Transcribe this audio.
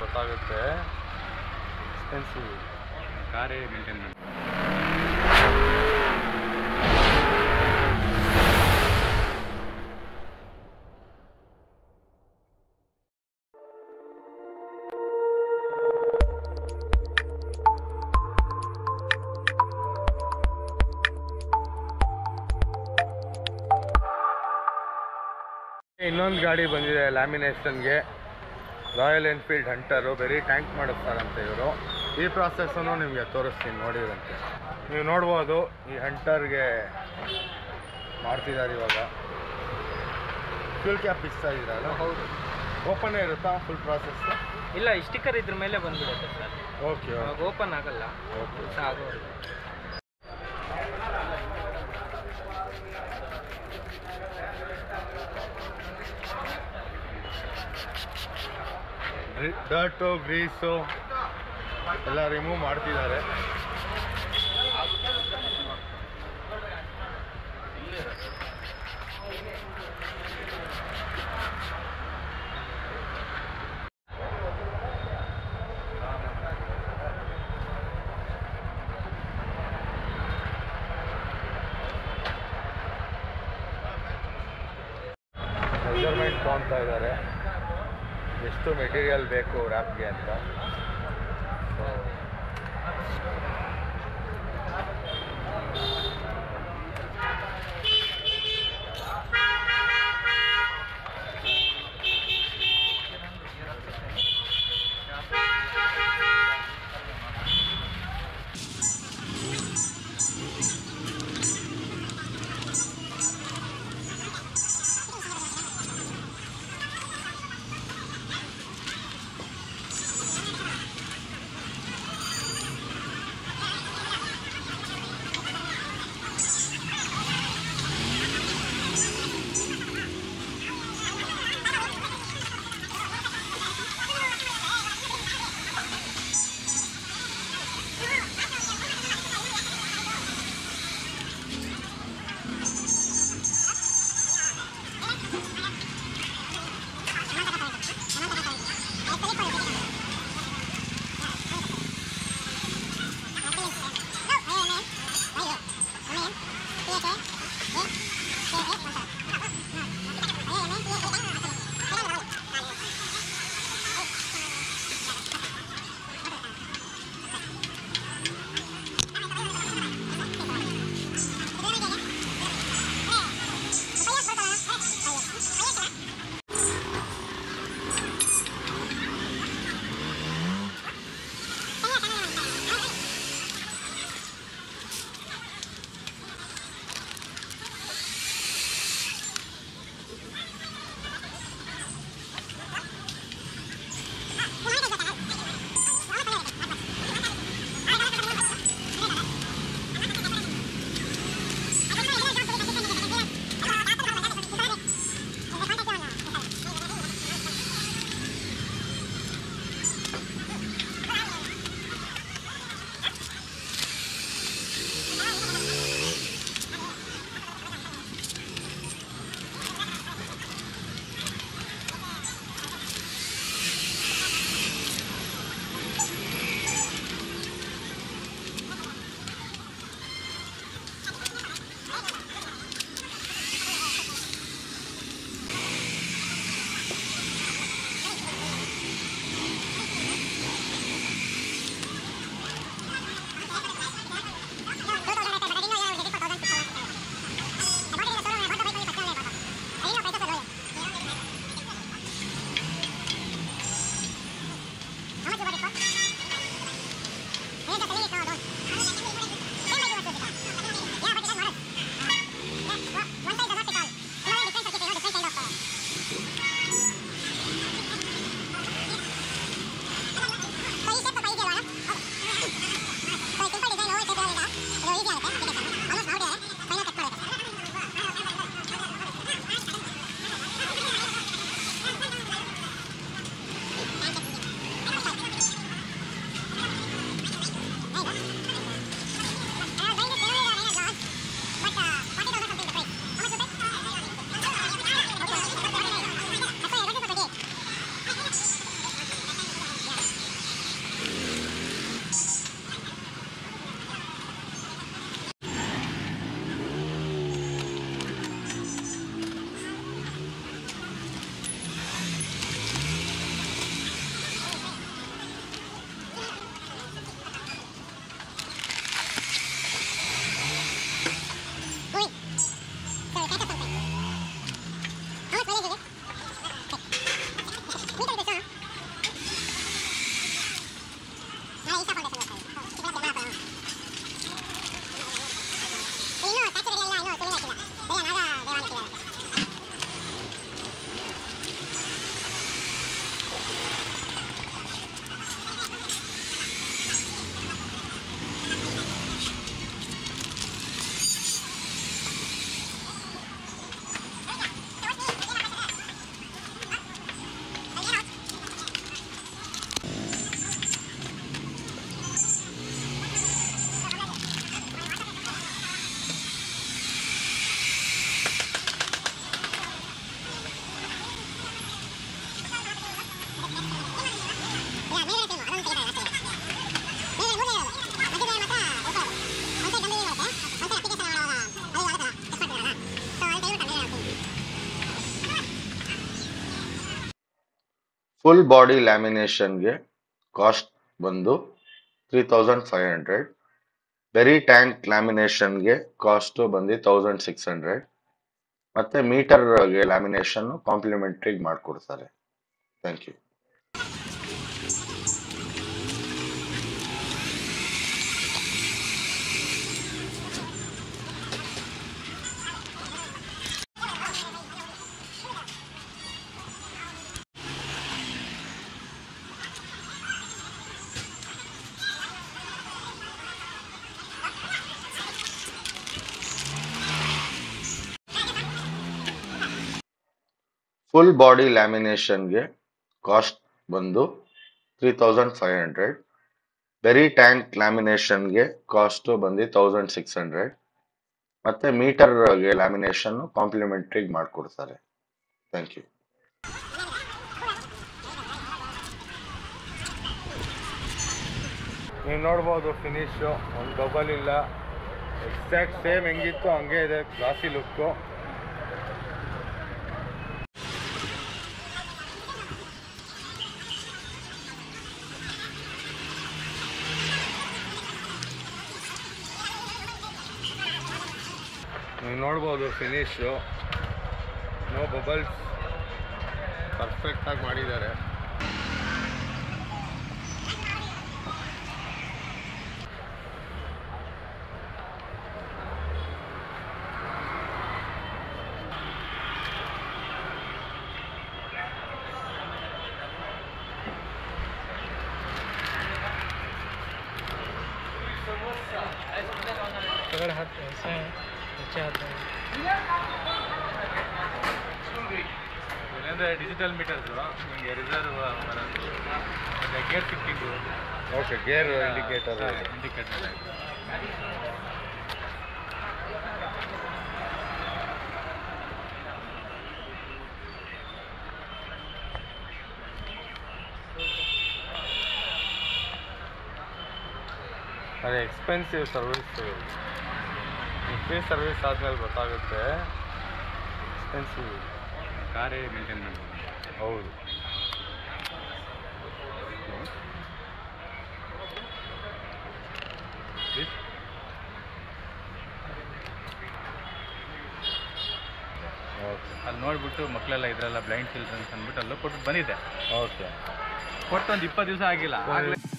ಗೊತ್ತಾಗುತ್ತೆ expensive ಕಾರೇ maintain ಮಾಡಿ ಇನ್ನೊಂದು ಗಾಡಿ ಬಂದಿದೆ ಲ್ಯಾಮಿನೇಷನ್ಗೆ ರಾಯಲ್ ಎನ್ಫೀಲ್ಡ್ ಹಂಟರು ಬರೀ ಟ್ಯಾಂಕ್ ಮಾಡಿಸ್ತಾರಂತೆ ಇವರು ಈ ಪ್ರಾಸೆಸ್ಸನ್ನು ನಿಮಗೆ ತೋರಿಸ್ತೀನಿ ನೋಡಿರಂತೆ ನೀವು ನೋಡ್ಬೋದು ಈ ಹಂಟರ್ಗೆ ಮಾಡ್ತಿದ್ದಾರೆ ಇವಾಗ ಫ್ಯೂಲ್ ಕ್ಯಾಪ್ ಇಸ್ತಾ ಇದ್ದೀರಲ್ಲ ಹೌದು ಓಪನ್ ಇರುತ್ತಾ ಫುಲ್ ಪ್ರಾಸೆಸ್ ಇಲ್ಲ ಈ ಸ್ಟಿಕ್ಕರ್ ಇದ್ರ ಮೇಲೆ ಬಂದ್ಬಿಡುತ್ತೆ ಸರ್ ಓಕೆ ಅವಾಗ ಓಪನ್ ಆಗಲ್ಲ ಓಕೆ ಆಗೋದು ಡರ್ಟು ಗ್ರೀಸು ಎಲ್ಲ ರಿಮೂವ್ ಮಾಡ್ತಿದ್ದಾರೆ ಮೆಜರ್ಮೆಂಟ್ ತೊಗೊತಾ ಇದ್ದಾರೆ ಎಷ್ಟು ಮೆಟೀರಿಯಲ್ ಬೇಕು ರ್ಯಾಪ್ಗೆ ಅಂತ ಸೊ ಫುಲ್ ಬಾಡಿ ಲ್ಯಾಮಿನೇಷನ್ಗೆ ಕಾಸ್ಟ್ ಬಂದು ತ್ರೀ ತೌಸಂಡ್ ಫೈವ್ ಹಂಡ್ರೆಡ್ ಬೆರಿ ಟ್ಯಾಂಕ್ ಲ್ಯಾಮಿನೇಷನ್ಗೆ ಕಾಸ್ಟು ಬಂದು ತೌಸಂಡ್ ಸಿಕ್ಸ್ ಹಂಡ್ರೆಡ್ ಮತ್ತು ಮೀಟರ್ಗೆ ಲ್ಯಾಮಿನೇಷನ್ ಕಾಂಪ್ಲಿಮೆಂಟ್ರಿ ಮಾಡಿಕೊಡ್ತಾರೆ ಥ್ಯಾಂಕ್ ಯು ಫುಲ್ ಬಾಡಿ ಲ್ಯಾಮಿನೇಷನ್ಗೆ ಕಾಸ್ಟ್ ಬಂದು ತ್ರೀ ತೌಸಂಡ್ ಫೈವ್ ಹಂಡ್ರೆಡ್ ಬೆರಿ ಟ್ಯಾಂಕ್ ಲ್ಯಾಮಿನೇಷನ್ಗೆ ಕಾಸ್ಟು ಬಂದು ತೌಸಂಡ್ ಸಿಕ್ಸ್ ಹಂಡ್ರೆಡ್ ಮತ್ತು ಮೀಟರ್ಗೆ ಲ್ಯಾಮಿನೇಷನ್ ಕಾಂಪ್ಲಿಮೆಂಟ್ರಿ ಮಾಡಿಕೊಡ್ತಾರೆ ಥ್ಯಾಂಕ್ ಯು ನೀವು ನೋಡ್ಬೋದು ಫಿನಿಶು ಒಂದು ಡಬಲ್ ಇಲ್ಲ ಎಕ್ಸಾಕ್ಟ್ ಸೇಮ್ ಹೆಂಗಿತ್ತು ಹಂಗೆ ಇದೆ ಗ್ಲಾಸಿ ಲುಕ್ಕು ನೀವು ನೋಡ್ಬೋದು ಫಿನಿಶು ನೋ ಬಬಲ್ಸ್ ಪರ್ಫೆಕ್ಟಾಗಿ ಮಾಡಿದ್ದಾರೆ अगर हाथ ऐसा है नीचे आता है ಏನಂದ್ರೆ ಡಿಜಿಟಲ್ ಮೀಟರ್ಸು ನಿಮಗೆ ರಿಸರ್ವ್ ಬರೋದು ಮತ್ತೆ gear shifting okay gear indicator indicator ಅದೇ ಎಕ್ಸ್ಪೆನ್ಸಿವ್ ಸರ್ವಿಸ್ ಫ್ರೀ ಸರ್ವಿಸ್ ಆದಮೇಲೆ ಗೊತ್ತಾಗುತ್ತೆ ಎಕ್ಸ್ಪೆನ್ಸಿವ್ ಕಾರೇ ಮೇಂಟೈನ್ ಮಾಡ್ಬೋದು ಹೌದು ಓಕೆ ಅಲ್ಲಿ ನೋಡ್ಬಿಟ್ಟು ಮಕ್ಕಳೆಲ್ಲ ಇದ್ರೆಲ್ಲ ಬ್ಲೈಂಡ್ ಚಿಲ್ಡ್ರನ್ಸ್ ಅಂದ್ಬಿಟ್ಟು ಅಲ್ಲೂ ಕೊಟ್ಟು ಬಂದಿದ್ದೆ ಓಕೆ ಕೊಟ್ಟು ಒಂದು ಇಪ್ಪತ್ತು ದಿವಸ ಆಗಿಲ್ಲ ಆಗಲೇ